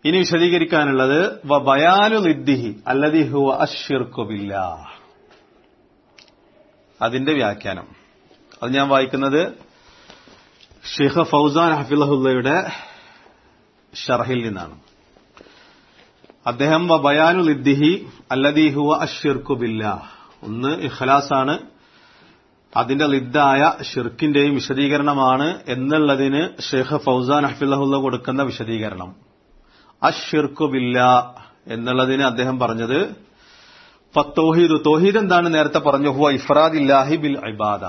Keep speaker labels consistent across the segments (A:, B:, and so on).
A: ഇനി വിശദീകരിക്കാനുള്ളത് വ ബയാലു ലിദ്ദിഹി അല്ലതി ഹുവ അഷിർക്കുബില്ല അതിന്റെ വ്യാഖ്യാനം അത് ഞാൻ വായിക്കുന്നത് ഷെയ്ഖ് ഫൗസാൻ ഹഫിലഹുല്ലയുടെ ഷർഹിൽ നിന്നാണ് അദ്ദേഹം വ ബയാനു ലിദ്ദിഹി അല്ലതി ഹുവ അഷിർക്കുബില്ല ഒന്ന് ഇഖ്ലാസാണ് അതിന്റെ ലിദ്ദായ ഷിർക്കിന്റെയും വിശദീകരണമാണ് എന്നുള്ളതിന് ഷെയ്ഖ് ഫൗസാൻ ഹഫിലഹുല്ല കൊടുക്കുന്ന വിശദീകരണം അഷിർക്കുബില്ല എന്നുള്ളതിന് അദ്ദേഹം പറഞ്ഞത് ഫത്തോഹീദ് തോഹീദ് എന്താണ് നേരത്തെ പറഞ്ഞു ഹുവ ഇഫ്രാദില്ലാഹി ബിൽ ഇബാദ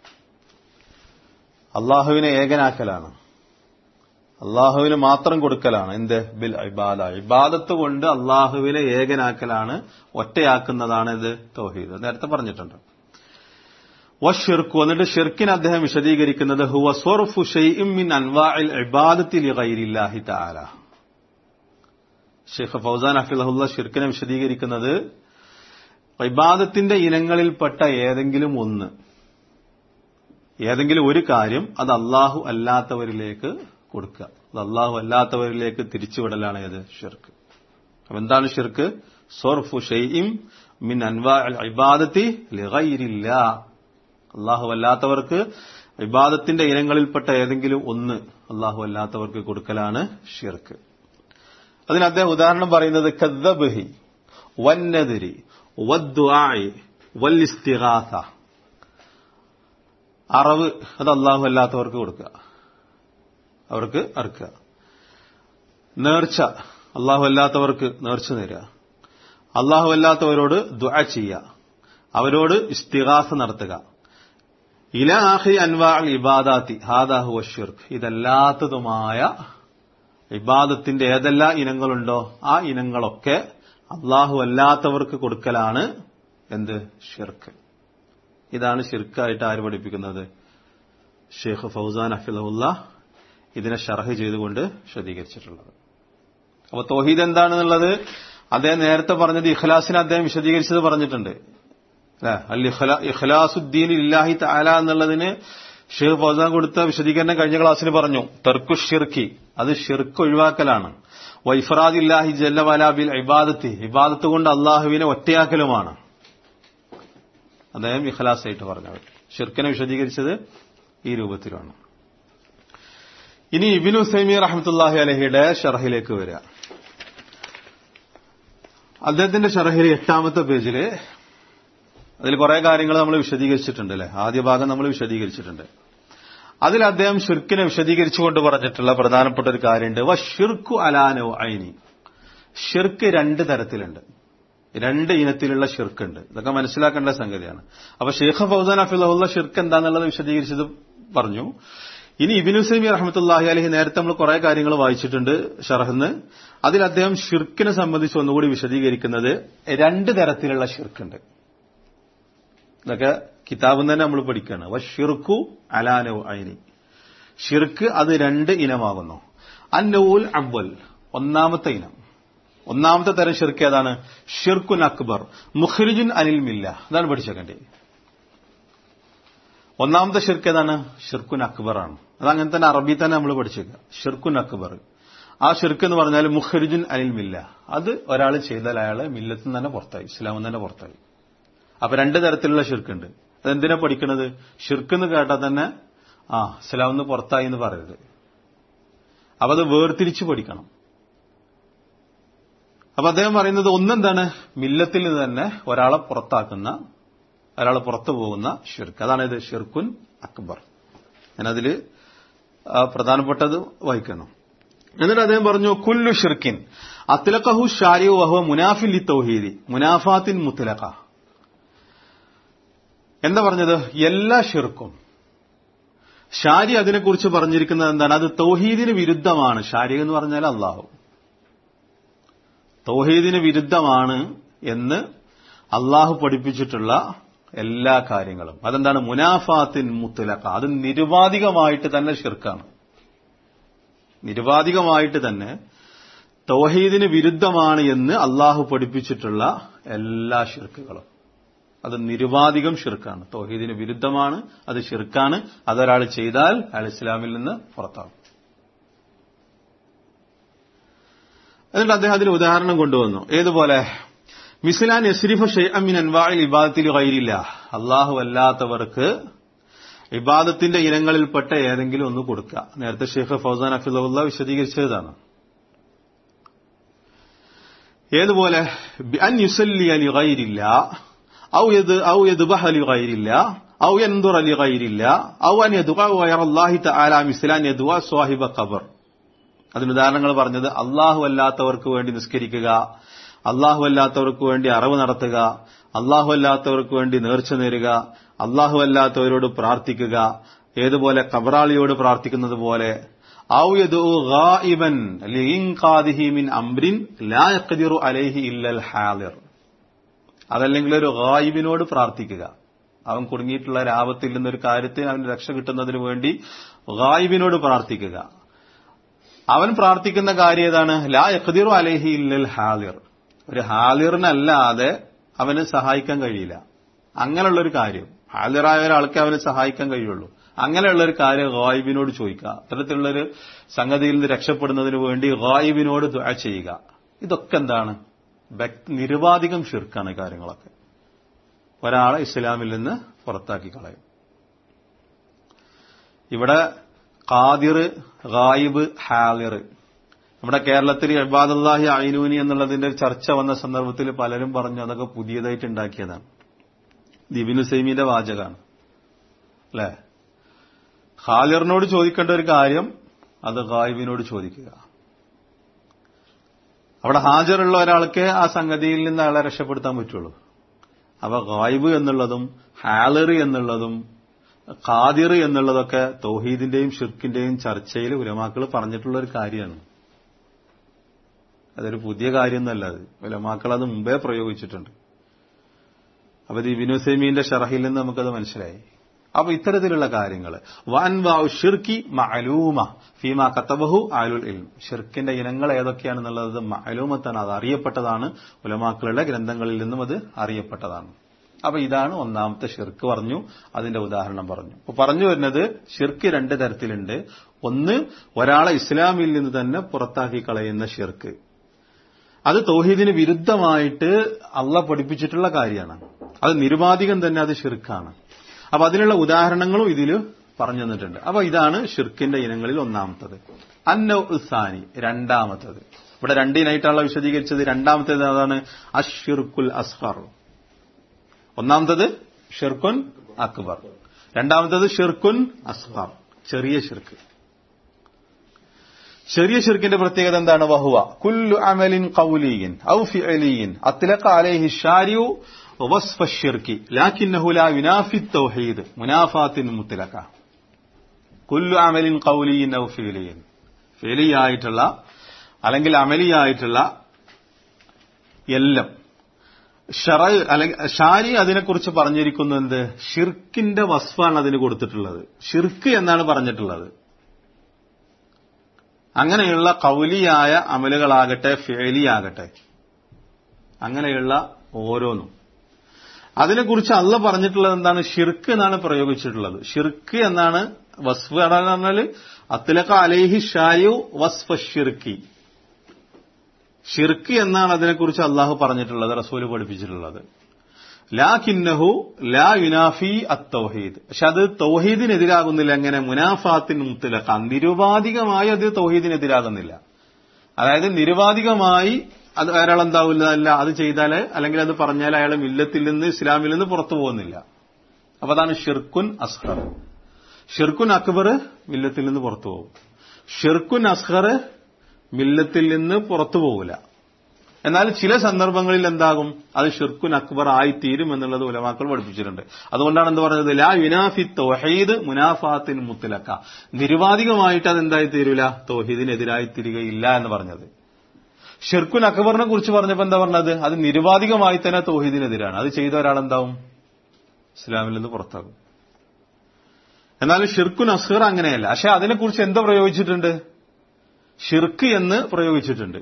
A: അള്ളാഹുവിനെ ഏകനാക്കലാണ് അള്ളാഹുവിന് മാത്രം കൊടുക്കലാണ് എന്ത് ബിൽ ഇബാദ ഇബാദത്ത് കൊണ്ട് അള്ളാഹുവിനെ ഏകനാക്കലാണ് ഒറ്റയാക്കുന്നതാണ് ഇത് തോഹീദ് നേരത്തെ പറഞ്ഞിട്ടുണ്ട് വഷിർക്കു എന്നിട്ട് ഷിർക്കിന് അദ്ദേഹം വിശദീകരിക്കുന്നത് ഹുവ സോർഫു ഷെയ്ഇം മിൻ അൻവാഇൽ ഇബാദത്തി ലിഗൈരില്ലാഹി തആല ഷെയ്ഖ് ഫൗസാൻ അഫിലഹുല്ല ഷിർക്കിനെ വിശദീകരിക്കുന്നത് ഇബാദത്തിന്റെ ഇനങ്ങളിൽപ്പെട്ട ഏതെങ്കിലും ഒന്ന് ഏതെങ്കിലും ഒരു കാര്യം അത് അള്ളാഹു അല്ലാത്തവരിലേക്ക് കൊടുക്കുക അത് അള്ളാഹു അല്ലാത്തവരിലേക്ക് തിരിച്ചുവിടലാണ് ഏത് ഷിർക്ക് അപ്പൊ എന്താണ് ഷിർക്ക് സോർഫു ഷെയ്ഇം മിൻ അൻവാ ഇബാദത്തി ലിഗൈരില്ല അള്ളാഹു അല്ലാത്തവർക്ക് ഇബാദത്തിന്റെ ഇനങ്ങളിൽപ്പെട്ട ഏതെങ്കിലും ഒന്ന് അള്ളാഹു അല്ലാത്തവർക്ക് കൊടുക്കലാണ് ഷിർക്ക് അതിന് അദ്ദേഹം ഉദാഹരണം പറയുന്നത് കദ്ദബഹി വന്നതിരി വദ്ദുആഇ വല്ലിസ്തിഗാസ അറവ് അത് അള്ളാഹു അല്ലാത്തവർക്ക് കൊടുക്കുക അവർക്ക് അറുക്കുക നേർച്ച അള്ളാഹു അല്ലാത്തവർക്ക് നേർച്ച നേരുക അള്ളാഹു അല്ലാത്തവരോട് ദുആ ചെയ്യുക അവരോട് ഇസ്തിഗാസ നടത്തുക ഇല ആഹി അൻവാ ഇബാദാത്തി ഹാദാഹു അഷിർക്ക് ഇതല്ലാത്തതുമായ ഇബാദത്തിന്റെ ഏതെല്ലാം ഇനങ്ങളുണ്ടോ ആ ഇനങ്ങളൊക്കെ അള്ളാഹു അല്ലാത്തവർക്ക് കൊടുക്കലാണ് എന്ത് ഷിർക്ക് ഇതാണ് ഷിർക്കായിട്ട് ആര് പഠിപ്പിക്കുന്നത് ഷെയ്ഖ് ഫൗസാൻ അഫിലുള്ള ഇതിനെ ഷർഹ് ചെയ്തുകൊണ്ട് വിശദീകരിച്ചിട്ടുള്ളത് അപ്പൊ തോഹീദ് എന്താണെന്നുള്ളത് അദ്ദേഹം നേരത്തെ പറഞ്ഞത് ഇഖ്ലാസിനെ അദ്ദേഹം വിശദീകരിച്ചത് പറഞ്ഞിട്ടുണ്ട് അല്ലെ അൽ ഇഖ്ലാസുദ്ദീൻ ഇല്ലാഹി താല എന്നുള്ളതിന് ഷെയ്ഖ് ഫൗസാൻ കൊടുത്ത വിശദീകരണം കഴിഞ്ഞ ക്ലാസ്സിൽ പറഞ്ഞു തെർക്കു ഷിർക്കി അത് ഷിർക്ക് ഒഴിവാക്കലാണ് വൈഫറാദ് ഇല്ലാഹി ജല്ലവല ബിൽ ഇബാദത്തി ഇബാദത്ത് കൊണ്ട് അള്ളാഹുവിനെ ഒറ്റയാക്കലുമാണ് അദ്ദേഹം ഇഖ്ലാസ് ആയിട്ട് പറഞ്ഞത് ഷിർക്കിനെ വിശദീകരിച്ചത് ഈ രൂപത്തിലാണ് ഇനി ഇബിനു സൈമി റഹമത്തുല്ലാഹി അലഹിയുടെ ഷർഹിലേക്ക് വരിക അദ്ദേഹത്തിന്റെ ഷർഹിൽ എട്ടാമത്തെ പേജില് അതിൽ കുറെ കാര്യങ്ങൾ നമ്മൾ വിശദീകരിച്ചിട്ടുണ്ട് അല്ലെ ആദ്യ ഭാഗം നമ്മൾ വിശദീകരിച്ചിട്ടുണ്ട് അതിൽ അദ്ദേഹം ഷിർക്കിനെ വിശദീകരിച്ചുകൊണ്ട് പറഞ്ഞിട്ടുള്ള പ്രധാനപ്പെട്ട ഒരു കാര്യമുണ്ട് വ ഷിർക്കു അലാനോ ഐനി ഷിർക്ക് രണ്ട് തരത്തിലുണ്ട് രണ്ട് ഇനത്തിലുള്ള ഷിർക്കുണ്ട് ഇതൊക്കെ മനസ്സിലാക്കേണ്ട സംഗതിയാണ് അപ്പൊ ഷെയ്ഖ് ഫൗസാൻ അഫിലുള്ള ഷിർക്ക് എന്താണെന്നുള്ളത് വിശദീകരിച്ചത് പറഞ്ഞു ഇനി ഇബിനു സൈമി റഹമത്തുല്ലാഹി അലഹി നേരത്തെ നമ്മൾ കുറെ കാര്യങ്ങൾ വായിച്ചിട്ടുണ്ട് ഷറഹ്ന്ന് അതിൽ അദ്ദേഹം ഷിർക്കിനെ സംബന്ധിച്ച് ഒന്നുകൂടി വിശദീകരിക്കുന്നത് രണ്ട് തരത്തിലുള്ള ഷിർക്കുണ്ട് ഇതൊക്കെ കിതാബിൽ തന്നെ നമ്മൾ പഠിക്കുകയാണ് വ ഷിർക്കു അലാനോ ഐനി ഷിർക്ക് അത് രണ്ട് ഇനമാകുന്നു അന്നൂൽ അബ്വൽ ഒന്നാമത്തെ ഇനം ഒന്നാമത്തെ തരം ഷിർക്ക് ഏതാണ് ഷിർക്കുൻ അക്ബർ മുഖ്രിജുൻ അനിൽ മില്ല അതാണ് പഠിച്ചേക്കണ്ടേ ഒന്നാമത്തെ ഷിർക്ക് ഏതാണ് ഷിർക്കുൻ അക്ബർ ആണ് അത് അങ്ങനെ തന്നെ അറബി തന്നെ നമ്മൾ പഠിച്ചേക്കുക ഷിർക്കുൻ അക്ബർ ആ ഷിർക്ക് എന്ന് പറഞ്ഞാൽ മുഖ്രിജുൻ അനിൽ മില്ല അത് ഒരാൾ ചെയ്താൽ അയാളെ മില്ലത്തിൽ തന്നെ പുറത്തായി ഇസ്ലാമിൽ തന്നെ പുറത്തായി അപ്പൊ രണ്ട് തരത്തിലുള്ള ഷിർക്കുണ്ട് അതെന്തിനാ പഠിക്കണത് ഷിർക്ക് എന്ന് കേട്ടാൽ തന്നെ ആ ഇസ്ലാമിൽ നിന്ന് പുറത്തായി എന്ന് പറയരുത് അപ്പൊ അത് വേർതിരിച്ച് പഠിക്കണം അപ്പൊ അദ്ദേഹം പറയുന്നത് ഒന്നെന്താണ് മില്ലത്തിൽ നിന്ന് തന്നെ ഒരാളെ പുറത്താക്കുന്ന ഒരാളെ പുറത്തു പോകുന്ന ഷിർക്ക് അതാണ് ഇത് ഷിർക്കുൻ അക്ബർ ഞാനതിൽ പ്രധാനപ്പെട്ടത് വായിക്കണം എന്നിട്ട് അദ്ദേഹം പറഞ്ഞു കുല്ലു ഷിർക്കിൻ അത്തിലക്കഹു ഷാരിയു വഹുവ മുനാഫിൻ ലി തൗഹീദി മുനാഫാത്തിൻ മുത്തലക്ക എന്താ പറഞ്ഞത് എല്ലാ ഷിർക്കും ഷാരി അതിനെക്കുറിച്ച് പറഞ്ഞിരിക്കുന്നത് എന്താണ് അത് തൗഹീദിന് വിരുദ്ധമാണ് ഷാരി എന്ന് പറഞ്ഞാൽ അള്ളാഹു തൗഹീദിന് വിരുദ്ധമാണ് എന്ന് അള്ളാഹു പഠിപ്പിച്ചിട്ടുള്ള എല്ലാ കാര്യങ്ങളും അതെന്താണ് മുനാഫാത്തിൻ മുത്തലക്ക അത് നിരുപാധികമായിട്ട് തന്നെ ഷിർക്കാണ് നിരുപാധികമായിട്ട് തന്നെ തൗഹീദിന് വിരുദ്ധമാണ് എന്ന് അള്ളാഹു പഠിപ്പിച്ചിട്ടുള്ള എല്ലാ ഷിർക്കുകളും അത് നിരുപാധികം ഷിർക്കാണ് തൗഹീദിന് വിരുദ്ധമാണ് അത് ഷിർക്കാണ് അതൊരാൾ ചെയ്താൽ അയാൾ ഇസ്ലാമിൽ നിന്ന് പുറത്താകും എന്നിട്ട് അദ്ദേഹം അതിൽ ഉദാഹരണം കൊണ്ടുവന്നു ഏതുപോലെ മിസ്ലാൻ യസ്രിഫ ഷെയ്അമിൻ അൻവായിൽ ഇബാദത്തിൽ കയ്യിലില്ല അള്ളാഹു അല്ലാത്തവർക്ക് ഇബാദത്തിന്റെ ഇനങ്ങളിൽപ്പെട്ട ഏതെങ്കിലും ഒന്ന് കൊടുക്കുക നേരത്തെ ഷെയ്ഖ് ഫൗസാൻ അഫിദുള്ള വിശദീകരിച്ചതാണ് ഏതുപോലെ അൻ യുസല്ലി അലി ഗൈരില്ല ഔ യദ് ഔ യദ്ബഹ ലി ഗൈരില്ല ഔ യൻദുറ ലി ഗൈരില്ല ഔ അൻ യദ്ഉ ഗൈറല്ലാഹി തആല മിസ്ലാൻ യദ്ഉ സ്വാഹിബ ഖബർ അതിന് ഉദാഹരണങ്ങൾ പറഞ്ഞത് അള്ളാഹു അല്ലാത്തവർക്ക് വേണ്ടി നിസ്കരിക്കുക അള്ളാഹു അല്ലാത്തവർക്ക് വേണ്ടി അറിവ് നടത്തുക അള്ളാഹു അല്ലാത്തവർക്ക് വേണ്ടി നേർച്ച നേരുക അള്ളാഹു അല്ലാത്തവരോട് പ്രാർത്ഥിക്കുക ഏതുപോലെ കബറാളിയോട് പ്രാർത്ഥിക്കുന്നത് പോലെ ഔ യദ്ഉ ഗായിബൻ ലിഇൻഖാദിഹി മിൻ അംരിൻ ലാ യഖ്ദിറു അലൈഹി ഇല്ലൽ ഹാദിർ അതല്ലെങ്കിൽ ഒരു ഗായിബിനോട് പ്രാർത്ഥിക്കുക അവൻ കുടുങ്ങിയിട്ടുള്ള ലാഭത്തിൽ നിന്നൊരു കാര്യത്തിന് അവന് രക്ഷ കിട്ടുന്നതിന് വേണ്ടി ഗായിബിനോട് പ്രാർത്ഥിക്കുക അവൻ പ്രാർത്ഥിക്കുന്ന കാര്യം ഏതാണ് ലാ യഖ്ദിറു അലൈഹി ഇല്ലൽ ഹാദിർ ഒരു ഹാദിറിനല്ലാതെ അവന് സഹായിക്കാൻ കഴിയില്ല അങ്ങനെയുള്ളൊരു കാര്യം ഹാദിറായ ഒരാൾക്ക് അവനെ സഹായിക്കാൻ കഴിയുള്ളൂ അങ്ങനെയുള്ള ഒരു കാര്യം ഗായിബിനോട് ചോദിക്കുക അത്തരത്തിലുള്ളൊരു സംഗതിയിൽ നിന്ന് രക്ഷപ്പെടുന്നതിന് വേണ്ടി ഗായിബിനോട് ദുആ ചെയ്യുക ഇതൊക്കെ എന്താണ് നിരുപാധികം ഷിർക്കാണ് ഈ കാര്യങ്ങളൊക്കെ ഒരാളെ ഇസ്ലാമിൽ നിന്ന് പുറത്താക്കി കളയും ഇവിടെ ഖാദിർ ഗായിബ് ഹാദിർ നമ്മുടെ കേരളത്തിൽ ഇബാദുല്ലാഹി ഐനൂനി എന്നുള്ളതിന്റെ ഒരു ചർച്ച വന്ന സന്ദർഭത്തിൽ പലരും പറഞ്ഞു അതൊക്കെ പുതിയതായിട്ട് ഉണ്ടാക്കിയതാണ് ദിബിനു സൈമിന്റെ വാചകാണ് അല്ലേ ഖാലിറിനോട് ചോദിക്കേണ്ട ഒരു കാര്യം അത് ഗായിബിനോട് ചോദിക്കുക അവിടെ ഹാജറുള്ള ഒരാൾക്ക് ആ സംഗതിയിൽ നിന്ന് അയാളെ രക്ഷപ്പെടുത്താൻ പറ്റുള്ളൂ അപ്പൊ ഗായിബ് എന്നുള്ളതും ഹാലർ എന്നുള്ളതും ഖാദിർ എന്നുള്ളതൊക്കെ തൗഹീദിന്റെയും ഷിർക്കിന്റെയും ചർച്ചയിൽ ഉലമാക്കൾ പറഞ്ഞിട്ടുള്ള ഒരു കാര്യമാണ് അതൊരു പുതിയ കാര്യമൊന്നുമല്ല അത് ഉലമാക്കൾ അത് മുമ്പേ പ്രയോഗിച്ചിട്ടുണ്ട് അപ്പൊ ഇത് ഇബിനു സൈമീന്റെ ഷറഹിൽ നിന്ന് നമുക്കത് മനസ്സിലായി അപ്പൊ ഇത്തരത്തിലുള്ള കാര്യങ്ങൾ വൻ വാവ് ഷിർക്കി മഅലൂമ ഫീമ കത്തബഹു ആലുൽ ഇൽം ഷിർക്കിന്റെ ഇനങ്ങൾ ഏതൊക്കെയാണെന്നുള്ളത് മഅലൂമത്താണ് അത് അറിയപ്പെട്ടതാണ് ഉലമാക്കളുടെ ഗ്രന്ഥങ്ങളിൽ നിന്നും അത് അറിയപ്പെട്ടതാണ് അപ്പൊ ഇതാണ് ഒന്നാമത്തെ ഷിർക്ക് പറഞ്ഞു അതിന്റെ ഉദാഹരണം പറഞ്ഞു അപ്പൊ പറഞ്ഞു വരുന്നത് ഷിർക്ക് രണ്ട് തരത്തിലുണ്ട് ഒന്ന് ഒരാളെ ഇസ്ലാമിൽ നിന്ന് തന്നെ പുറത്താക്കി കളയുന്ന ഷിർക്ക് അത് തൗഹീദിന് വിരുദ്ധമായിട്ട് അള്ള പഠിപ്പിച്ചിട്ടുള്ള കാര്യമാണ് അത് നിരുപാധികം തന്നെ അത് ഷിർക്കാണ് അപ്പൊ അതിനുള്ള ഉദാഹരണങ്ങളും ഇതിൽ പറഞ്ഞു തന്നിട്ടുണ്ട് അപ്പൊ ഇതാണ് ഷിർക്കിന്റെ ഇനങ്ങളിൽ ഒന്നാമത്തത് അന്നൗ ഉസാനി രണ്ടാമത്തത് ഇവിടെ രണ്ടിനായിട്ടാണല്ലോ വിശദീകരിച്ചത് രണ്ടാമത്തേത് അതാണ് അഷിർക്കുൽ അസ്ഹർ ഒന്നാമത്തത് ഷിർക്കുൻ അക്ബർ രണ്ടാമത്തത് ഷിർക്കുൻ അസ്ഹർ ചെറിയ ഷിർക്ക് ചെറിയ ഷിർക്കിന്റെ പ്രത്യേകത എന്താണ് വഹുവ കുല്ലു അമലിൻ കൗലിയിൻ ഔ ഫിഅലിയിൻ അത്ലഖ അലൈഹി ഷാരിഉ വസ്ഫ ഷിർക്കി ലാകിന്നഹു ലാ യുനാഫി തൗഹീദ് മുനാഫാത്തിൻ മുത്ലഖ കുല്ലു അമലിൻ കൗലിയിൻ ഔ ഫിഅലിയിൻ ഫിഅലിയായിട്ടുള്ള അല്ലെങ്കിൽ അമലിയായിട്ടുള്ള എല്ലാം ഷറ അല്ലെങ്കിൽ ഷാരി അതിനെക്കുറിച്ച് പറഞ്ഞിരിക്കുന്നു എന്ത് ഷിർക്കിന്റെ വസ്ഫാണ് അതിന് കൊടുത്തിട്ടുള്ളത് ഷിർക്ക് എന്നാണ് പറഞ്ഞിട്ടുള്ളത് അങ്ങനെയുള്ള കൗലിയായ അമലുകളാകട്ടെ ഫേലിയാകട്ടെ അങ്ങനെയുള്ള ഓരോന്നും അതിനെക്കുറിച്ച് അല്ല പറഞ്ഞിട്ടുള്ളത് എന്താണ് ഷിർക്ക് എന്നാണ് പ്രയോഗിച്ചിട്ടുള്ളത് ഷിർക്ക് എന്നാണ് വസ്ഫ് എന്ന് പറഞ്ഞാൽ അത്തിലക്ക അലേഹി ഷായു വസ്ഫ ഷിർക്കി ഷിർക്ക് എന്നാണ് അതിനെക്കുറിച്ച് അള്ളാഹു പറഞ്ഞിട്ടുള്ളത് റസൂല് പഠിപ്പിച്ചിട്ടുള്ളത് ലാ കിന്നഹു ലാ യുനാഫി അത്തൗഹീദ് പക്ഷെ അത് തൗഹീദിനെതിരാകുന്നില്ല എങ്ങനെ മുനാഫാത്തിൻ മുത്തലക്ക നിരുപാധികമായി അത് തൗഹീദിനെതിരാകുന്നില്ല അതായത് നിരുപാധികമായി അത് ഒരാൾ എന്താവില്ല അല്ല അത് ചെയ്താൽ അല്ലെങ്കിൽ അത് പറഞ്ഞാൽ അയാൾ മില്ലത്തിൽ നിന്ന് ഇസ്ലാമിൽ നിന്ന് പുറത്തു പോകുന്നില്ല അപ്പൊ അതാണ് ഷിർക്കുൻ അസ്ഹർ ഷിർക്കുൻ അക്ബർ മില്ലത്തിൽ നിന്ന് പുറത്തു പോകും ഷിർക്കുൻ അസ്ഹർ മില്ലത്തിൽ നിന്ന് പുറത്തു പോകില്ല എന്നാൽ ചില സന്ദർഭങ്ങളിൽ എന്താകും അത് ഷിർക്കുൻ അക്ബർ ആയിത്തീരും എന്നുള്ളത് ഉലമാക്കൾ പഠിപ്പിച്ചിട്ടുണ്ട് അതുകൊണ്ടാണ് എന്ത് പറഞ്ഞത് ലാ യുനാഫി തൗഹീദ് മുനാഫാത്തിൻ മുത്തലക്ക നിരുപാധികമായിട്ട് അത് എന്തായി തീരൂല തൗഹീദിനെതിരായി തീരുകയില്ല എന്ന് പറഞ്ഞത് ഷിർക്കുൻ അക്ബറിനെ കുറിച്ച് പറഞ്ഞപ്പോൾ എന്താ പറഞ്ഞത് അത് നിരുപാധികമായി തന്നെ തൗഹീദിനെതിരാണ് അത് ചെയ്ത ഒരാളെന്താവും ഇസ്ലാമിൽ നിന്ന് പുറത്താകും എന്നാൽ ഷിർക്കുൻ അസ്ഹർ അങ്ങനെയല്ല പക്ഷെ അതിനെക്കുറിച്ച് എന്താ പ്രയോഗിച്ചിട്ടുണ്ട് ഷിർക്ക് എന്ന് പ്രയോഗിച്ചിട്ടുണ്ട്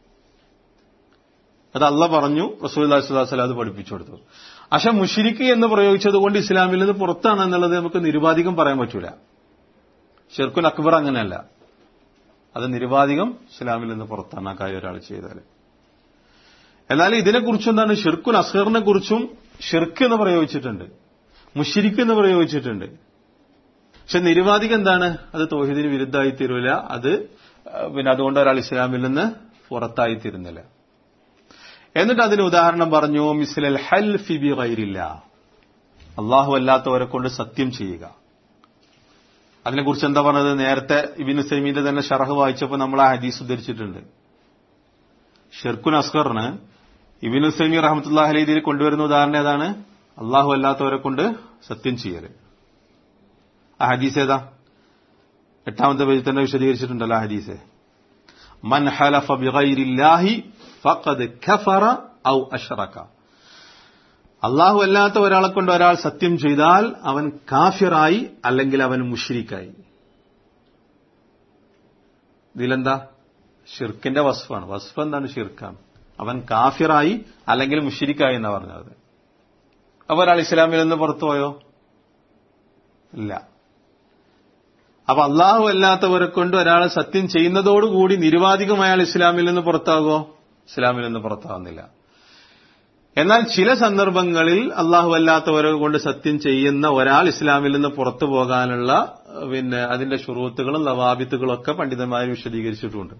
A: അത് അല്ല പറഞ്ഞു റസൂൽ അള്ളാഹുസ്ലാം അത് പഠിപ്പിച്ചു കൊടുത്തു പക്ഷെ മുഷിരിക്ക് എന്ന് പ്രയോഗിച്ചത് കൊണ്ട് ഇസ്ലാമിൽ നിന്ന് പുറത്താണ് എന്നുള്ളത് നമുക്ക് നിരുപാധികം പറയാൻ പറ്റൂല ഷിർക്കുൻ അക്ബർ അങ്ങനെയല്ല അത് നിരുപാധികം ഇസ്ലാമിൽ നിന്ന് പുറത്താണ് ആ കാര്യം ഒരാൾ ചെയ്താൽ എന്നാൽ ഇതിനെക്കുറിച്ച് എന്താണ് ഷിർക്കുൻ അസ്ഹറിനെ കുറിച്ചും ഷിർക്ക് എന്ന് പ്രയോഗിച്ചിട്ടുണ്ട് മുഷിരിക്ക് എന്ന് പ്രയോഗിച്ചിട്ടുണ്ട് പക്ഷെ നിരുപാധികം എന്താണ് അത് തോഹിദിന് വിരുദ്ധമായി തീരൂല അത് പിന്നെ അതുകൊണ്ട് ഒരാൾ ഇസ്ലാമിൽ നിന്ന് പുറത്തായി തീരുന്നില്ല എന്നിട്ട് അതിന് ഉദാഹരണം പറഞ്ഞു മിസ്ലൽ ഹൽ ഫിബി ഗൈരില്ല അള്ളാഹു അല്ലാത്തവരെ കൊണ്ട് സത്യം ചെയ്യുക അതിനെക്കുറിച്ച് എന്താ പറഞ്ഞത് നേരത്തെ ഇബിൻ സൈമീന്റെ തന്നെ ഷറഹ് വായിച്ചപ്പോൾ നമ്മൾ ആ ഹദീസ് ഉദ്ധരിച്ചിട്ടുണ്ട് ഷിർക്കുൻ അസ്കറിന് ഇബിൻ സൈമി റഹമത്തുല്ലാഹ് അലീദിൽ കൊണ്ടുവരുന്ന ഉദാഹരണം ഏതാണ് അള്ളാഹു അല്ലാത്തവരെ കൊണ്ട് സത്യം ചെയ്യല് ആ ഹദീസ് ഏതാ എട്ടാമത്തെ പേജിൽ തന്നെ വിശദീകരിച്ചിട്ടുണ്ടല്ലോ ആ ഹദീസ് മൻ ഹലഫ ബിഗൈരില്ലാഹി ഫഖദ് കഫറ ഔ അഷ്റക അള്ളാഹു അല്ലാത്ത ഒരാളെ കൊണ്ട് ഒരാൾ സത്യം ചെയ്താൽ അവൻ കാഫിറായി അല്ലെങ്കിൽ അവൻ മുഷിരിക്കായി ഇതിലെന്താ ഷിർക്കിന്റെ വസ്ഫാണ് വസ്ഫ് എന്താണ് ഷിർക്കാണ് അവൻ കാഫിറായി അല്ലെങ്കിൽ മുഷിരിക്കായി എന്നാ പറഞ്ഞത് അപ്പൊ ഒരാൾ ഇസ്ലാമിൽ നിന്ന് പുറത്തുപോയോ ഇല്ല അപ്പൊ അള്ളാഹു അല്ലാത്തവരെ കൊണ്ട് ഒരാൾ സത്യം ചെയ്യുന്നതോടുകൂടി നിരുവാധികം അയാൾ ഇസ്ലാമിൽ നിന്ന് പുറത്താകുമോ ഇസ്ലാമിൽ നിന്ന് പുറത്താവുന്നില്ല എന്നാൽ ചില സന്ദർഭങ്ങളിൽ അള്ളാഹു അല്ലാത്തവരെ കൊണ്ട് സത്യം ചെയ്യുന്ന ഒരാൾ ഇസ്ലാമിൽ നിന്ന് പുറത്തു പോകാനുള്ള പിന്നെ അതിന്റെ ഷുറൂത്തുകളും ലവാബിത്തുകളും ഒക്കെ പണ്ഡിതന്മാർ വിശദീകരിച്ചിട്ടുണ്ട്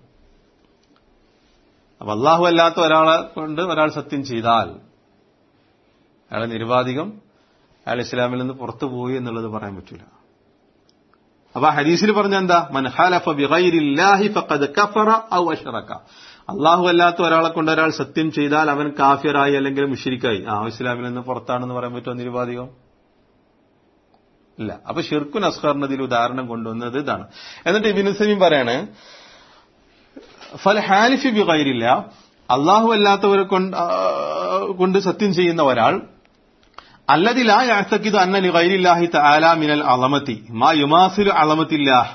A: അപ്പൊ അള്ളാഹു അല്ലാത്ത ഒരാളെ കൊണ്ട് ഒരാൾ സത്യം ചെയ്താൽ അയാളെ നിരുപാധികം അയാൾ ഇസ്ലാമിൽ നിന്ന് പുറത്തു പോയി എന്നുള്ളത് പറയാൻ പറ്റൂല അപ്പൊ ഹദീസിൽ പറഞ്ഞ എന്താ മൻഹാലഫ ബിഗൈരില്ലാഹി ഫഖദ് കഫറ ഔ അഷ്റക അള്ളാഹു അല്ലാത്ത ഒരാളെ കൊണ്ട് ഒരാൾ സത്യം ചെയ്താൽ അവൻ കാഫിറായി അല്ലെങ്കിൽ മുഷിരിക്കായി ആ ഇസ്ലാമിൽ നിന്ന് പുറത്താണെന്ന് പറയാൻ പറ്റുമോ നിരുപാധികം ഇല്ല അപ്പൊ ഷിർക്കുൻ അസ്ഹറിന് ഇതിൽ ഉദാഹരണം കൊണ്ടുവന്നത് ഇതാണ് എന്നിട്ട് ഇബിനുസമീം പറയാണ് ഫൽ ഹാലിഫി ബിഗൈരില്ല അള്ളാഹു അല്ലാത്തവരെ കൊണ്ട് കൊണ്ട് സത്യം ചെയ്യുന്ന ഒരാൾ الذي لا يعتقد أن لغير الله تعالى من العظمة ما يماثل عظمة الله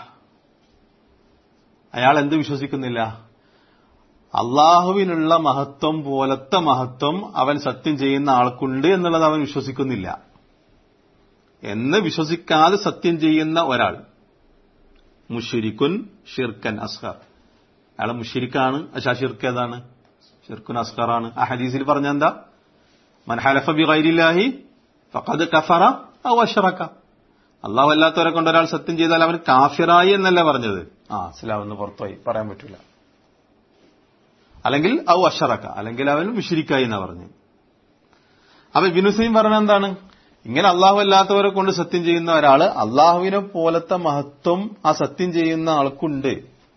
A: അയാൾ എന്ത് വിശ്വസിക്കുന്നില്ല അള്ളാഹുവിനുള്ള മഹത്വം പോലത്തെ മഹത്വം അവൻ സത്യം ചെയ്യുന്ന ആൾക്കുണ്ട് എന്നുള്ളത് അവൻ വിശ്വസിക്കുന്നില്ല എന്ന് വിശ്വസിക്കാതെ സത്യം ചെയ്യുന്ന ഒരാൾ മുഷിരിക്കുൻ ഷിർക്കൻ അസ്ഹർ അയാൾ മുഷിരിക്കാണ് അശാ ഷിർക്ക് ഏതാണ് ഷിർക്കുൻ അസ്ഹറാണ് ആ ഹദീസിൽ പറഞ്ഞ എന്താ മൻഹലഫ ബി ഗൈരില്ലാഹി ഫഖദ് കഫറ ഔ അഷ്റക അള്ളാഹു അല്ലാത്തവരെ കൊണ്ട് ഒരാൾ സത്യം ചെയ്താൽ അവൻ കാഫിറായി എന്നല്ല പറഞ്ഞത് ആ ഇസ്ലാം എന്ന് പുറത്തുപോയി പറയാൻ പറ്റൂല അല്ലെങ്കിൽ ഔ അഷറക്ക അല്ലെങ്കിൽ അവൻ മുഷിരിക്കായി എന്നാ പറഞ്ഞു അപ്പൊ ബിനുസൈം പറഞ്ഞ എന്താണ് ഇങ്ങനെ അള്ളാഹു അല്ലാത്തവരെ കൊണ്ട് സത്യം ചെയ്യുന്ന ഒരാള് അള്ളാഹുവിനെ പോലത്തെ മഹത്വം ആ സത്യം ചെയ്യുന്ന ആൾക്കുണ്ട്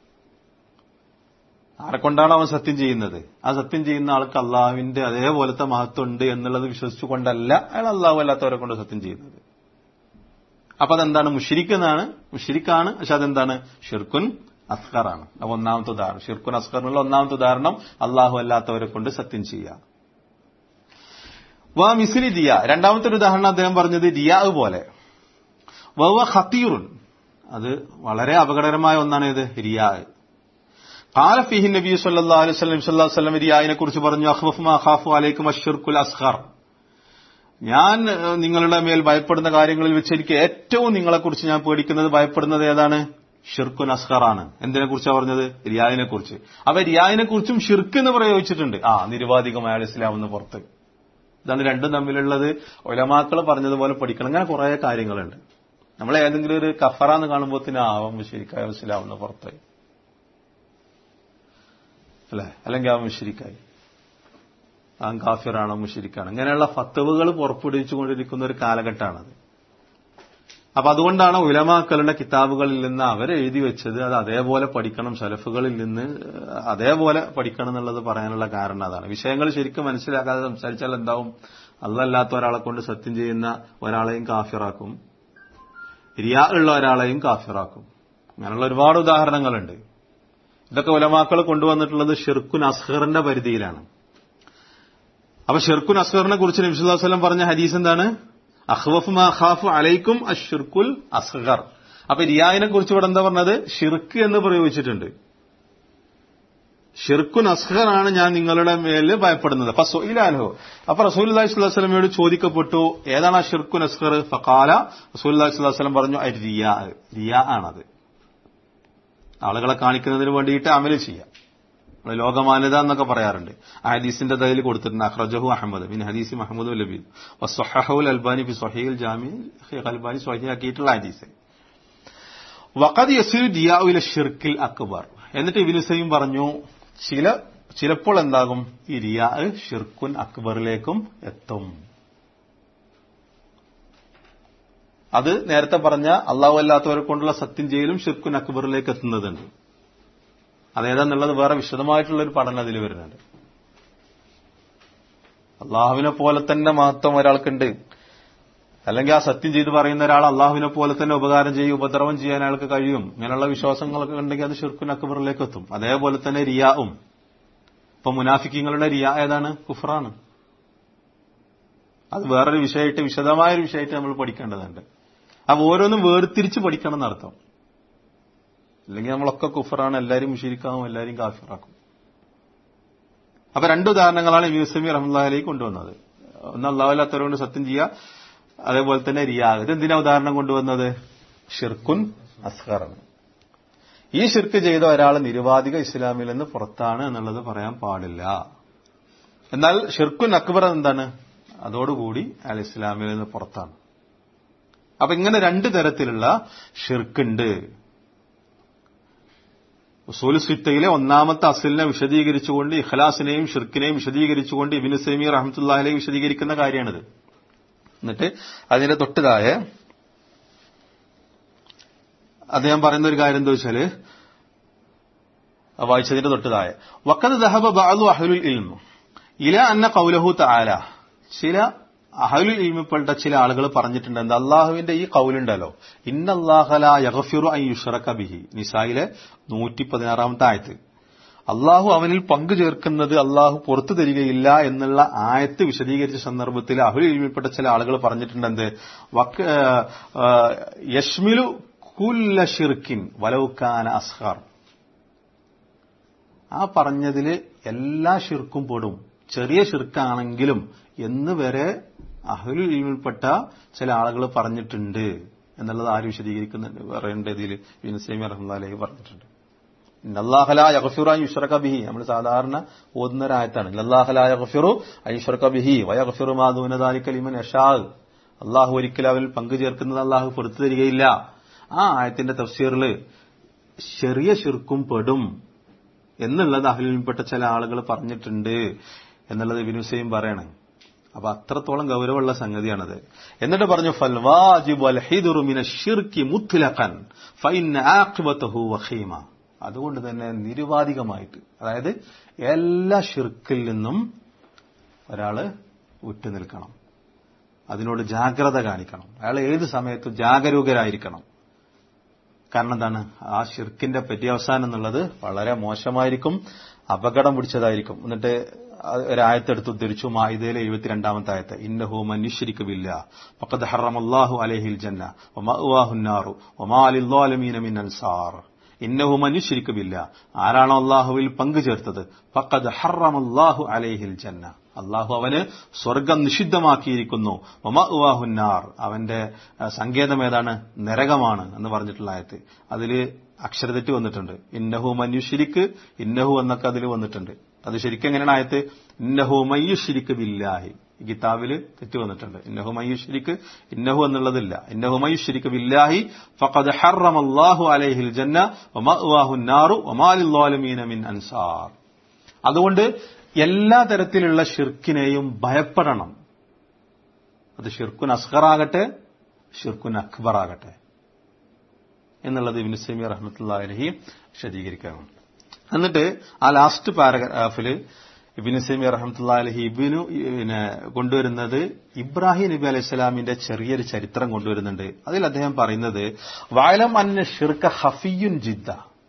A: ആരെ കൊണ്ടാണ് അവൻ സത്യം ചെയ്യുന്നത് ആ സത്യം ചെയ്യുന്ന ആൾക്ക് അള്ളാഹുവിന്റെ അതേപോലത്തെ മഹത്വം ഉണ്ട് എന്നുള്ളത് വിശ്വസിച്ചുകൊണ്ടല്ല അയാൾ അള്ളാഹു അല്ലാത്തവരെ കൊണ്ട് സത്യം ചെയ്യുന്നത് അപ്പൊ അതെന്താണ് മുഷിരിക്കെന്നാണ് മുഷിരിക്കാണ് പക്ഷെ അതെന്താണ് ഷിർക്കുൻ അസ്കറാണ് അപ്പൊ ഒന്നാമത്തെ ഉദാഹരണം ഷിർക്കുൻ അസ്കറിനുള്ള ഒന്നാമത്തെ ഉദാഹരണം അള്ളാഹു അല്ലാത്തവരെ കൊണ്ട് സത്യം ചെയ്യുക വാ മിസിലി ദിയ രണ്ടാമത്തെ ഒരു ഉദാഹരണം അദ്ദേഹം പറഞ്ഞത് ദിയാ പോലെ വവ ഖത്തീറുൻ അത് വളരെ അപകടകരമായ ഒന്നാണ് ഇത് റിയാ قال فيه النبي صلى الله عليه وسلم صلى الله عليه وسلم റിയായിനെ കുറിച്ച് പറഞ്ഞു അഖ്വഫ് മാ ഖാഫു അലൈക്കും അഷ്ർക്കുൽ അസ്ഖർ ഞാൻ നിങ്ങളുടെ മേൽ ഭയപ്പെടുന്ന കാര്യങ്ങളിൽ വെച്ച് എനിക്ക് ഏറ്റവും നിങ്ങളെക്കുറിച്ച് ഞാൻ പേടിക്കുന്നത് ഭയപ്പെടുന്നത് ഏതാണ് ഷിർക്കുൻ അസ്ഹറാണ് എന്തിനെ കുറിച്ചാണ് പറഞ്ഞത് റിയാദിനെ കുറിച്ച് അപ്പൊ റിയാദിനെ കുറിച്ചും ഷിർക്ക് എന്ന് പ്രയോഗിച്ചിട്ടുണ്ട് ആ നിരുപാധികം അയാൾ ഇസ്ലാം എന്ന് പുറത്ത് ഇതാണ് രണ്ടും തമ്മിലുള്ളത് ഒലമാക്കൾ പറഞ്ഞതുപോലെ പഠിക്കണം അങ്ങനെ കുറെ കാര്യങ്ങളുണ്ട് നമ്മൾ ഏതെങ്കിലും ഒരു കഫറ എന്ന് കാണുമ്പോൾ തന്നെ ആവാം ശരിക്കായ ഇസ്ലാം എന്ന് പുറത്തായി അല്ലെ അല്ലെങ്കിൽ ആ മുഷിരിക്കായി ആ കാഫിറാണോ മുഷിരിക്കാണ് ഇങ്ങനെയുള്ള ഫത്തവുകൾ പുറപ്പെടുവിച്ചുകൊണ്ടിരിക്കുന്ന ഒരു കാലഘട്ടമാണത് അപ്പൊ അതുകൊണ്ടാണ് ഉലമാക്കളുടെ കിതാബുകളിൽ നിന്ന് അവരെഴുതി വെച്ചത് അത് അതേപോലെ പഠിക്കണം സലഫുകളിൽ നിന്ന് അതേപോലെ പഠിക്കണം എന്നുള്ളത് പറയാനുള്ള കാരണം അതാണ് വിഷയങ്ങൾ ശരിക്കും മനസ്സിലാക്കാതെ സംസാരിച്ചാൽ എന്താവും അല്ലല്ലാത്ത ഒരാളെ കൊണ്ട് സത്യം ചെയ്യുന്ന ഒരാളെയും കാഫിറാക്കും റിയാ ഉള്ള ഒരാളെയും കാഫിറാക്കും അങ്ങനെയുള്ള ഒരുപാട് ഉദാഹരണങ്ങളുണ്ട് ഇതൊക്കെ ഉലമാക്കൾ കൊണ്ടുവന്നിട്ടുള്ളത് ഷിർക്കുൻ അസ്ഹറിന്റെ പരിധിയിലാണ് അപ്പൊ ഷിർക്കുൻ അസ്ഹറിനെ കുറിച്ച് നബിസ്വല്ലം പറഞ്ഞ ഹദീസ് എന്താണ് അഹ്വഫ് മാ ഖാഫു അലൈക്കും അഷിർക്കുൽ അസ്ഹർ അപ്പൊ റിയായിനെ കുറിച്ച് ഇവിടെ എന്താ പറഞ്ഞത് ഷിർക്ക് എന്ന് പ്രയോഗിച്ചിട്ടുണ്ട് ഷിർക്കുൻ അസ്ഹർ ആണ് ഞാൻ നിങ്ങളുടെ മേല് ഭയപ്പെടുന്നത് അപ്പൊ സൊയിലാനോ അപ്പൊ റസൂൽ സ്വലമയോട് ചോദിക്കപ്പെട്ടു ഏതാണ് ആ ഷിർക്കുൻ അസ്ഹർ ഫക്കാല റസൂൽ സ്വലം പറഞ്ഞു റിയാ റിയാ ആണത് ആളുകളെ കാണിക്കുന്നതിന് വേണ്ടിയിട്ട് അമല് ചെയ്യാം നമ്മൾ ലോകമാന്യത എന്നൊക്കെ പറയാറുണ്ട് ആ ഹദീസിന്റെ തയ്യിൽ കൊടുത്തിട്ടുണ്ട് അഹ്റജഹു അഹമ്മദ് ബിൻ ഹദീസ് മഹമ്മദ് ലബീദ് വസ്ഹുൽ അൽബാനി ബി സൊഹീൽ ജാമി അൽബാനി സ്വഹിയാക്കിയിട്ടുള്ള ഹദീസ് വഖദ് യസിൽ ദിയാവിലെ ഷിർക്കിൽ അക്ബർ എന്നിട്ട് ഇബിനുസൈം പറഞ്ഞു ചില ചിലപ്പോൾ എന്താകും ഈ റിയാ ഷിർക്കുൻ അക്ബറിലേക്കും എത്തും അത് നേരത്തെ പറഞ്ഞ അള്ളാഹു അല്ലാത്തവരെ കൊണ്ടുള്ള സത്യം ചെയ്യലും ഷിർക്കുൻ അക്ബറിലേക്ക് എത്തുന്നതുണ്ട് അതേതാന്നുള്ളത് വേറെ വിശദമായിട്ടുള്ള ഒരു പഠനം അതിൽ വരുന്നുണ്ട് അള്ളാഹുവിനെ പോലെ തന്നെ മഹത്വം ഒരാൾക്കുണ്ട് അല്ലെങ്കിൽ ആ സത്യം ചെയ്ത് പറയുന്ന ഒരാൾ അള്ളാഹുവിനെ പോലെ തന്നെ ഉപകാരം ചെയ്യും ഉപദ്രവം ചെയ്യാൻ അയാൾക്ക് കഴിയും ഇങ്ങനെയുള്ള വിശ്വാസങ്ങളൊക്കെ ഉണ്ടെങ്കിൽ അത് ഷിർക്കുൻ അക്ബറിലേക്ക് എത്തും അതേപോലെ തന്നെ റിയാവും ഇപ്പൊ മുനാഫിക്കിങ്ങളുടെ റിയ ഏതാണ് കുഫറാണ് അത് വേറൊരു വിഷയമായിട്ട് വിശദമായ ഒരു വിഷയമായിട്ട് നമ്മൾ പഠിക്കേണ്ടതുണ്ട് അപ്പൊ ഓരോന്നും വേർതിരിച്ച് പഠിക്കണം എന്നർത്ഥം അല്ലെങ്കിൽ നമ്മളൊക്കെ കുഫറാണ് എല്ലാവരും മുഷീരിക്കാവും എല്ലാവരും കാഫിറാക്കും അപ്പൊ രണ്ട് ഉദാഹരണങ്ങളാണ് യൂസമി റഹ്മുല്ലാഹിലേക്ക് കൊണ്ടുവന്നത് ഒന്ന് അള്ളാഹുല്ലാത്തവരോട് സത്യം ചെയ്യുക അതേപോലെ തന്നെ റിയാഗ് ഇത് എന്തിനാ ഉദാഹരണം കൊണ്ടുവന്നത് ഷിർക്കുൻ അസ്ഹറാണ് ഈ ഷിർക്ക് ചെയ്ത ഒരാൾ നിരുവാധിക ഇസ്ലാമിൽ നിന്ന് പുറത്താണ് എന്നുള്ളത് പറയാൻ പാടില്ല എന്നാൽ ഷിർക്കുൻ അക്ബർ എന്താണ് അതോടുകൂടി അയാൾ ഇസ്ലാമിൽ നിന്ന് പുറത്താണ് അപ്പൊ ഇങ്ങനെ രണ്ട് തരത്തിലുള്ള ഷിർക്കുണ്ട് ഉസൂൽ സിത്തയിലെ ഒന്നാമത്തെ അസലിനെ വിശദീകരിച്ചുകൊണ്ട് ഇഖ്ലാസിനെയും ഷിർക്കിനെയും വിശദീകരിച്ചുകൊണ്ട് ഇബിന് സെമി റഹമത്തുല്ലാഹിനെയും വിശദീകരിക്കുന്ന കാര്യമാണിത് എന്നിട്ട് അതിന്റെ തൊട്ടതായ അദ്ദേഹം പറയുന്ന ഒരു കാര്യം എന്താ വെച്ചാല് വായിച്ചതിന്റെ തൊട്ടതായ വക്കത് ദഹബ ബാലു അഹലുൽ ഇൽമു ഇല അന്ന കൗലഹു താല ചില അഹലുൽ ഇൽമിൽപ്പെട്ട ചില ആളുകൾ പറഞ്ഞിട്ടുണ്ട് എന്താ അള്ളാഹുവിന്റെ ഈ കൗലുണ്ടല്ലോ ഇന്നല്ലാഹല യഗഫിറു ഐ യുഷറക്ക ബിഹി നിസായിലെ നൂറ്റി പതിനാറാമത്തെ ആയത്ത് അള്ളാഹു അവനിൽ പങ്കു ചേർക്കുന്നത് അള്ളാഹു പുറത്തു തരികയില്ല എന്നുള്ള ആയത്ത് വിശദീകരിച്ച സന്ദർഭത്തിൽ അഹുൽ ഇൽമിൽപ്പെട്ട ചില ആളുകൾ പറഞ്ഞിട്ടുണ്ട് എന്ത് വക്ക് യഷ്മിലു കുല്ല ഷിർക്കിൻ വലവുക്കാന അസ്ഹർ ആ പറഞ്ഞതില് എല്ലാ ഷിർക്കും പെടും ചെറിയ ഷിർക്കാണെങ്കിലും എന്ന് വരെ അഹുൽ ഇൽമിൽപ്പെട്ട ചില ആളുകൾ പറഞ്ഞിട്ടുണ്ട് എന്നുള്ളത് ആര് വിശദീകരിക്കുന്നുണ്ട് പറയേണ്ട ഇതിൽ വിനസേമി റഹ്മാലേക്ക് പറഞ്ഞിട്ടുണ്ട് നല്ലാഹല യഗഫിറു യുഷ്റക ബിഹി നമ്മൾ സാധാരണ ഓതുന്ന ഒരായത്താണ് നല്ലാഹല യഗഫിറു ഐഷ്റക ബിഹി വയഗഫിറു മാധൂനദാലിക്കൽ ഇമൻ യഷാ അള്ളാഹു ഒരിക്കലും അവരിൽ പങ്കു ചേർക്കുന്നത് അള്ളാഹു പുറത്തു തരികയില്ല ആ ആയത്തിന്റെ തഫ്സീറിൽ ചെറിയ ഷിർക്കും പെടും എന്നുള്ളത് അഹ്ലിൽപ്പെട്ട ചില ആളുകൾ പറഞ്ഞിട്ടുണ്ട് എന്നുള്ളത് വിനുസയും പറയണം അപ്പൊ അത്രത്തോളം ഗൗരവമുള്ള സംഗതിയാണത് എന്നിട്ട് പറഞ്ഞു ഫൽവാജിബ് അൽഹിദുറുമിന ഷിർക്കി മുത്ലഖൻ ഫൈന ആഖിബതഹു വഖീമ അതുകൊണ്ട് തന്നെ നിരുപാധികമായിട്ട് അതായത് എല്ലാ ഷിർക്കിൽ നിന്നും ഒരാള് വിട്ടുനിൽക്കണം അതിനോട് ജാഗ്രത കാണിക്കണം അയാൾ ഏത് സമയത്തും ജാഗരൂകരായിരിക്കണം കാരണം എന്താണ് ആ ഷിർക്കിന്റെ പര്യവസാനം എന്നുള്ളത് വളരെ മോശമായിരിക്കും അപകടം പിടിച്ചതായിരിക്കും എന്നിട്ട് ഒരായത്തെടുത്ത് ഉദ്ധരിച്ചു മായിദയിലെ എഴുപത്തിരണ്ടാമത്തെ ആയത്ത് ഇന്നഹു മനുഷ്യരിക്കുമില്ല പക്കത് ഹറമല്ലാഹു അലഹിൽ ജന്ന ഒമാഹുന്നാറു ഒമാലിമീന മിൻ അൻസാർ ഇന്നഹു മനുഷ്യരിക്കുമില്ല ആരാണോ അള്ളാഹുവിൽ പങ്കു ചേർത്തത് പക്കത് ഹറമല്ലാഹു അലഹിൽ ജന്ന അള്ളാഹു അവന് സ്വർഗം നിഷിദ്ധമാക്കിയിരിക്കുന്നു ഒമാഹുന്നാർ അവന്റെ സങ്കേതം ഏതാണ് നരകമാണ് എന്ന് പറഞ്ഞിട്ടുള്ള ആയത്ത് അതില് അക്ഷരതെറ്റ് വന്നിട്ടുണ്ട് ഇന്നഹു മനുഷ്യരിക്ക് ഇന്നഹു എന്നൊക്കെ അതിൽ വന്നിട്ടുണ്ട് അത് ശരിക്കും എങ്ങനെയാണ് ആയത്ത് ഇന്നഹു മയ്യുഷിരിക്ക് ബില്ലാഹി ഈ കിതാബില് തെറ്റ് വന്നിട്ടുണ്ട് ഇന്നഹു മയ്യുഷിരിക്ക് ഇന്നഹു എന്നുള്ളതില്ല ഇന്നഹു മയ്യുഷിരിക്ക് ബില്ലാഹി ഫഖദ് ഹറമല്ലാഹു അലൈഹിൽ ജന്ന വമഅവാഹു നാറു വമാലില്ലാലിമീന മിൻ അൻസാർ അതുകൊണ്ട് എല്ലാ തരത്തിലുള്ള ഷിർക്കിനെയും ഭയപ്പെടണം അത് ഷിർക്കുൻ അസ്ഹറാകട്ടെ ഷിർക്കുൻ അക്ബർ ആകട്ടെ എന്നുള്ളത് ഇബിൻ സമി റഹ്മത്തുള്ള അലഹി വിശദീകരിക്കണം എന്നിട്ട് ആ ലാസ്റ്റ് പാരഗ്രാഫില് ഇബിൻ സമി റഹ്മത്തുള്ള അലഹി ഇബിനു പിന്നെ കൊണ്ടുവരുന്നത് ഇബ്രാഹിം നബി അലൈഹി സ്വലാമിന്റെ ചെറിയൊരു ചരിത്രം കൊണ്ടുവരുന്നുണ്ട് അതിൽ അദ്ദേഹം പറയുന്നത് വായലം അന്ന ഷിർക്ക് ഹഫിയുൻ ജിദ്ദ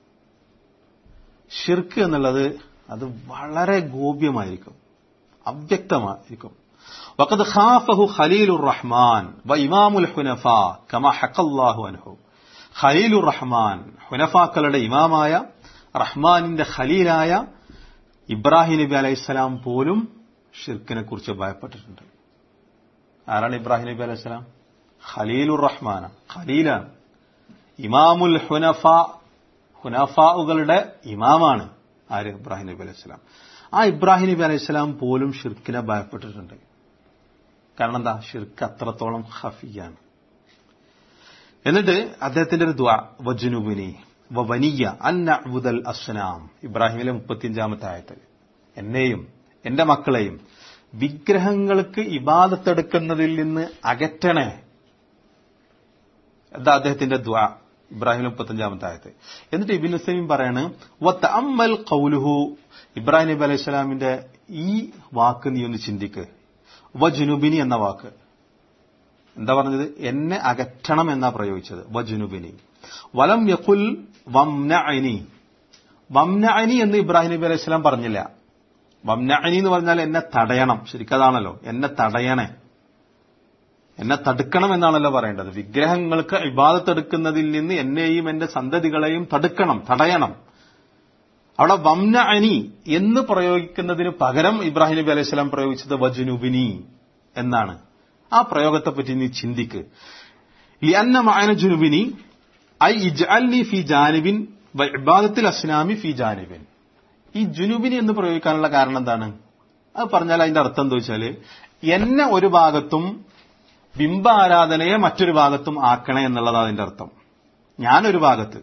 A: ഷിർക്ക് എന്നുള്ളത് അത് വളരെ ഗോപ്യമായിരിക്കും അവ്യക്തമായിരിക്കും വഖദ് ഖാഫഹു ഖലീലുർ റഹ്മാൻ വ ഇമാമുൽ ഹുനഫ കമാ ഹഖല്ലാഹു അൻഹു ഖലീലുർ റഹ്മാൻ ഹുനഫാക്കളുടെ ഇമാമായ റഹ്മാനിന്റെ ഖലീലായ ഇബ്രാഹിം നബി അലൈഹിസ്സലാം പോലും ഷിർക്കിനെ കുറിച്ച് ഭയപ്പെട്ടിട്ടുണ്ട് ആരാണ് ഇബ്രാഹിം നബി ഹുനാഫാവുകളുടെ ഇമാമാണ് ആര് ഇബ്രാഹിം നബി അലൈഹി സ്വലാം ആ ഇബ്രാഹിം നബി അലൈഹി സ്വലാം പോലും ഷിർക്കിനെ ഭയപ്പെട്ടിട്ടുണ്ട് കാരണം എന്താ ഷിർക്ക് അത്രത്തോളം ഹഫിയാണ് എന്നിട്ട് അദ്ദേഹത്തിന്റെ ഒരു ദ്വാ വജുനുബിനി വനിയ അന്നഅ്ബുദൽ അസ്നാം ഇബ്രാഹിമിലെ മുപ്പത്തിയഞ്ചാമത്തെ ആയത്തിൽ എന്നെയും എന്റെ മക്കളെയും വിഗ്രഹങ്ങൾക്ക് ഇബാദത്തെടുക്കുന്നതിൽ നിന്ന് അകറ്റണേ എന്താ അദ്ദേഹത്തിന്റെ ദ്വാ ഇബ്രാഹിം മുപ്പത്തഞ്ചാമത്തെ ആയത്ത് എന്നിട്ട് ഇബിൻ ഹുസൈൻ പറയാണ് വത്ത് അമ്മൽ കൗലുഹു ഇബ്രാഹിം നബി അലൈഹി സ്വലാമിന്റെ ഈ വാക്ക് നീ ഒന്ന് ചിന്തിക്ക് വജുനുബിനി എന്ന വാക്ക് എന്താ പറഞ്ഞത് എന്നെ അകറ്റണം എന്നാ പ്രയോഗിച്ചത് വജുനുബിനി വലം യഖുൽ വംനഅനി വംനഅനി എന്ന് ഇബ്രാഹിം നബി അലൈഹി സ്വലാം പറഞ്ഞില്ല വംനഅനി എന്ന് പറഞ്ഞാൽ എന്നെ തടയണം ശരിക്കതാണല്ലോ എന്നെ തടയണേ എന്നെ തടുക്കണം എന്നാണല്ലോ പറയേണ്ടത് വിഗ്രഹങ്ങൾക്ക് ഇബാദത്തെടുക്കുന്നതിൽ നിന്ന് എന്നെയും എന്റെ സന്തതികളെയും തടുക്കണം തടയണം അവിടെ വംന അനി എന്ന് പ്രയോഗിക്കുന്നതിന് പകരം ഇബ്രാഹിം നബി അലൈഹി സ്വലാം പ്രയോഗിച്ചത് വജുനുബിനി എന്നാണ് ആ പ്രയോഗത്തെപ്പറ്റി നീ ചിന്തിക്ക് ലിയന്ന മായന ജുനുബിനി ഐ ഇജ്അൽനി ഫി ജാനിബിൻ ഇബാദത്തിൽ അസ്നാമി ഫി ജാനിബിൻ ഈ ജുനുബിനി എന്ന് പ്രയോഗിക്കാനുള്ള കാരണം എന്താണ് അത് പറഞ്ഞാൽ അതിന്റെ അർത്ഥം എന്താ വെച്ചാല് എന്നെ ഒരു ഭാഗത്തും ബിംബ ആരാധനയെ മറ്റൊരു ഭാഗത്തും ആക്കണേ എന്നുള്ളതാണ് അതിന്റെ അർത്ഥം ഞാനൊരു ഭാഗത്ത്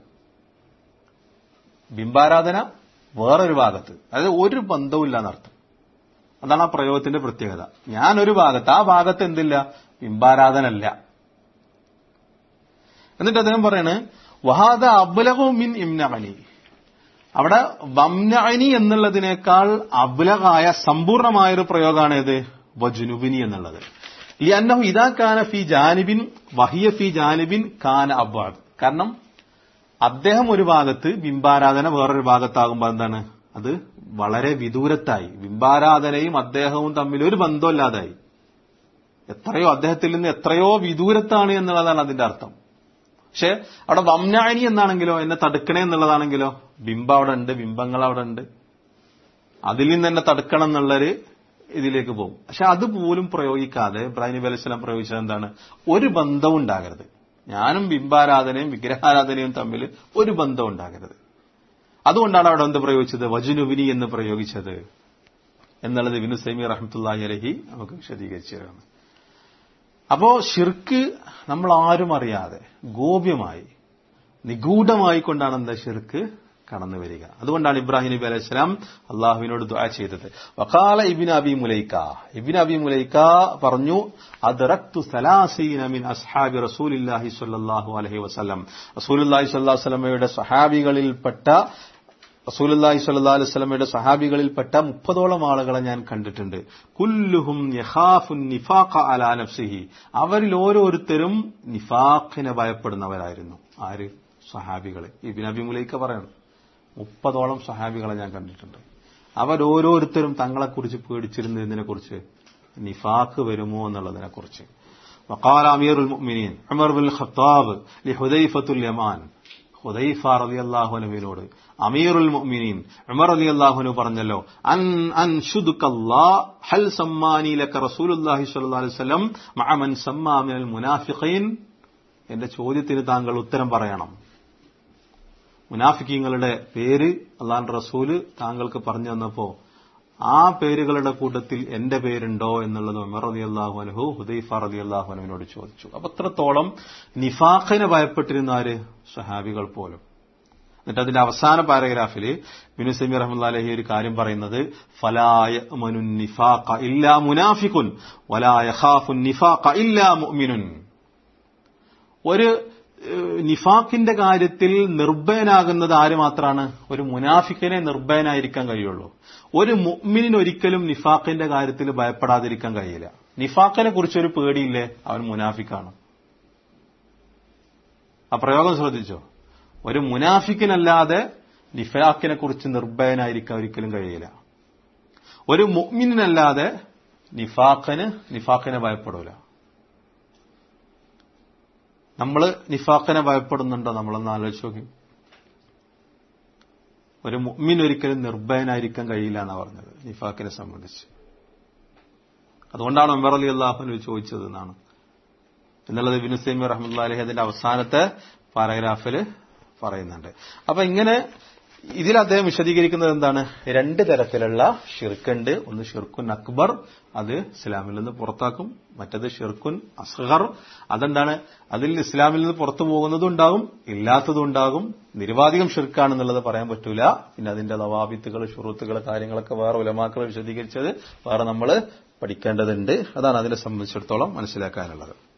A: ബിംബാരാധന വേറൊരു ഭാഗത്ത് അതായത് ഒരു ബന്ധവുമില്ല എന്നർത്ഥം അതാണ് ആ പ്രയോഗത്തിന്റെ പ്രത്യേകത ഞാനൊരു ഭാഗത്ത് ആ ഭാഗത്ത് എന്തില്ല ബിംബാരാധന അല്ല എന്നിട്ട് അദ്ദേഹം പറയാണ് വഹാദ അബുലഹു മിൻ ഇംനഅനി അവിടെ വംനഅനി എന്നുള്ളതിനേക്കാൾ അബുലഹായ സമ്പൂർണമായൊരു പ്രയോഗമാണ് ഏത് വജുനുബിനി എന്നുള്ളത് ലിയന്നഹു ഇതാ കാന ഫി ജാനിബിൻ വഹിയ ഫി ജാനിബിൻ കാന അബ്വാദ് കാരണം അദ്ദേഹം ഒരു ഭാഗത്ത് ബിംബാരാധന വേറൊരു ഭാഗത്താകുമ്പോൾ എന്താണ് അത് വളരെ വിദൂരത്തായി ബിംബാരാധനയും അദ്ദേഹവും തമ്മിൽ ഒരു ബന്ധമില്ലാതായി എത്രയോ അദ്ദേഹത്തിൽ നിന്ന് എത്രയോ വിദൂരത്താണ് എന്നുള്ളതാണ് അതിന്റെ അർത്ഥം പക്ഷെ അവിടെ വംനാനി എന്നാണെങ്കിലോ എന്നെ തടുക്കണേ എന്നുള്ളതാണെങ്കിലോ ബിംബം അവിടെ ഉണ്ട് ബിംബങ്ങൾ അവിടെ ഉണ്ട് അതിൽ നിന്ന് എന്നെ തടുക്കണം എന്നുള്ളൊരു ഇതിലേക്ക് പോകും പക്ഷെ അതുപോലും പ്രയോഗിക്കാതെ ഇബ്രാഹിം നബി അലൈഹി സ്വലാം പ്രയോഗിച്ചത് എന്താണ് ഒരു ബന്ധവും ഉണ്ടാകരുത് ഞാനും ബിംബാരാധനയും വിഗ്രഹാരാധനയും തമ്മിൽ ഒരു ബന്ധം ഉണ്ടാകരുത് അതുകൊണ്ടാണ് അവിടെ എന്ത് പ്രയോഗിച്ചത് വജുനുവിനി എന്ന് പ്രയോഗിച്ചത് എന്നുള്ളത് വിനു സൈമി റഹ്മത്തുല്ലാഹി അലഹി നമുക്ക് വിശദീകരിച്ചു തരാണ് അപ്പോ ഷിർക്ക് നമ്മൾ ആരും അറിയാതെ ഗോപ്യമായി നിഗൂഢമായി കൊണ്ടാണ് എന്താ ഷിർക്ക് കടന്നു വരിക അതുകൊണ്ടാണ് ഇബ്രാഹിം നബി അലൈഹി സ്വലാം അള്ളാഹുവിനോട് ദുആ ചെയ്തത് വക്കാല ഇബിൻ അബി മുലൈക്ക ഇബിൻ അബി മുലൈക്ക പറഞ്ഞു അദ്റക്തു സലാസീന മിൻ അസ്ഹാബി റസൂലില്ലാഹി സ്വല്ലല്ലാഹു അലൈഹി വസല്ലം റസൂലുള്ളാഹി സ്വല്ലല്ലാഹു അലൈഹി വസല്ലമയുടെ സഹാബികളിൽപ്പെട്ട റസൂലുള്ളാഹി സ്വല്ലല്ലാഹു അലൈഹി വസല്ലമയുടെ സഹാബികളിൽപ്പെട്ട മുപ്പതോളം ആളുകളെ ഞാൻ കണ്ടിട്ടുണ്ട് കുല്ലുഹും യഖാഫുൻ നിഫാഖ അലാ നഫ്സിഹി അവരിൽ ഓരോരുത്തരും നിഫാഖിനെ ഭയപ്പെടുന്നവരായിരുന്നു ആര് സഹാബികൾ ഇബിൻ അബി മുലൈക്ക പറയണം മുപ്പതോളം സഹാബികളെ ഞാൻ കണ്ടിട്ടുണ്ട് അവരോരോരുത്തരും തങ്ങളെക്കുറിച്ച് പേടിച്ചിരുന്നതിനെ കുറിച്ച് നിഫാഖ് വരുമോ എന്നുള്ളതിനെ കുറിച്ച് وقال أمير المؤمنين عمر بن الخطاب لحذيفة اليمان ഹുദൈഫ റളിയല്ലാഹു അൻഹുവിനോട് അമീറുൽ മുഅ്മിനീൻ ഉമർ റളിയല്ലാഹു അൻഹു പറഞ്ഞല്ലോ അൻ അൻഷുദുകല്ലാ ഹൽ സമ്മാനി ലക റസൂലുള്ളാഹി സ്വല്ലല്ലാഹു അലൈഹി വസല്ലം മഅ മൻ സമ്മാ മിനൽ മുനാഫിഖീൻ എന്റെ ചോദ്യത്തിന് താങ്കൾ ഉത്തരം പറയണം മുനാഫിക്കീങ്ങളുടെ പേര് അള്ളാഹ് റസൂല് താങ്കൾക്ക് പറഞ്ഞു തന്നപ്പോ ആ പേരുകളുടെ കൂട്ടത്തിൽ എന്റെ പേരുണ്ടോ എന്നുള്ളത് ഉമർ റതി അള്ളാഹു അനുഹു ഹുദൈഫ റതി അള്ളാഹു അനുവിനോട് ചോദിച്ചു അപ്പൊ അത്രത്തോളം നിഫാഖിനെ ഭയപ്പെട്ടിരുന്ന ആര് സഹാബികൾ പോലും എന്നിട്ട് അതിന്റെ അവസാന പാരഗ്രാഫിൽ ബിനു സമീർ റഹ്മുല്ല അലഹി ഒരു കാര്യം പറയുന്നത് ഫലായ മനുൻ നിഫാഖ ഇല്ലാ മുനാഫിഖുൻ വലായ ഖാഫുൻ നിഫാഖ ഇല്ലാ മുഅ്മിനുൻ ഒരു നിഫാഖിന്റെ കാര്യത്തിൽ നിർഭയനാകുന്നത് ആര് മാത്രമാണ് ഒരു മുനാഫിക്കിനെ നിർഭയനായിരിക്കാൻ കഴിയുള്ളൂ ഒരു മുഅ്മിനിന് ഒരിക്കലും നിഫാഖിന്റെ കാര്യത്തിൽ ഭയപ്പെടാതിരിക്കാൻ കഴിയില്ല നിഫാഖിനെ കുറിച്ചൊരു പേടിയില്ലേ അവൻ മുനാഫിക്കാണ് ആ പ്രയോഗം ശ്രദ്ധിച്ചോ ഒരു മുനാഫിക്കിനല്ലാതെ നിഫാഖിനെ കുറിച്ച് നിർഭയനായിരിക്കാൻ ഒരിക്കലും കഴിയില്ല ഒരു മുഅ്മിനല്ലാതെ നിഫാഖിന് നിഫാഖിനെ ഭയപ്പെടൂല നമ്മൾ നിഫാഖിനെ ഭയപ്പെടുന്നുണ്ടോ നമ്മളൊന്ന് ആലോചിച്ച് നോക്കി ഒരു മുഅ്മിൻ ഒരിക്കലും നിർഭയനായിരിക്കാൻ കഴിയില്ല എന്നാ പറഞ്ഞത് നിഫാഖിനെ സംബന്ധിച്ച് അതുകൊണ്ടാണ് ഉമർ അലി അള്ളാഹുനു ചോദിച്ചത് എന്നാണ് എന്നുള്ളത് ഇബിനു സൈമി റഹ്മുല്ല അലഹി അതിന്റെ അവസാനത്തെ പാരഗ്രാഫിൽ പറയുന്നുണ്ട് അപ്പൊ ഇങ്ങനെ ഇതിൽ അദ്ദേഹം വിശദീകരിക്കുന്നത് എന്താണ് രണ്ട് തരത്തിലുള്ള ഷിർക്കുണ്ട് ഒന്ന് ഷിർക്കുൻ അക്ബർ അത് ഇസ്ലാമിൽ നിന്ന് പുറത്താക്കും മറ്റത് ഷിർക്കുൻ അസ്ഹർ അതെന്താണ് അതിൽ ഇസ്ലാമിൽ നിന്ന് പുറത്തു പോകുന്നതും ഉണ്ടാകും ഇല്ലാത്തതും ഉണ്ടാകും നിരുപാധികം ഷിർക്കാണെന്നുള്ളത് പറയാൻ പറ്റൂല പിന്നെ അതിന്റെ ലവാബിത്തുകൾ ഷുറൂത്തുകൾ കാര്യങ്ങളൊക്കെ വേറെ ഉലമാക്കൾ വിശദീകരിച്ചത് വേറെ നമ്മൾ പഠിക്കേണ്ടതുണ്ട് അതാണ് അതിനെ സംബന്ധിച്ചിടത്തോളം മനസ്സിലാക്കാനുള്ളത്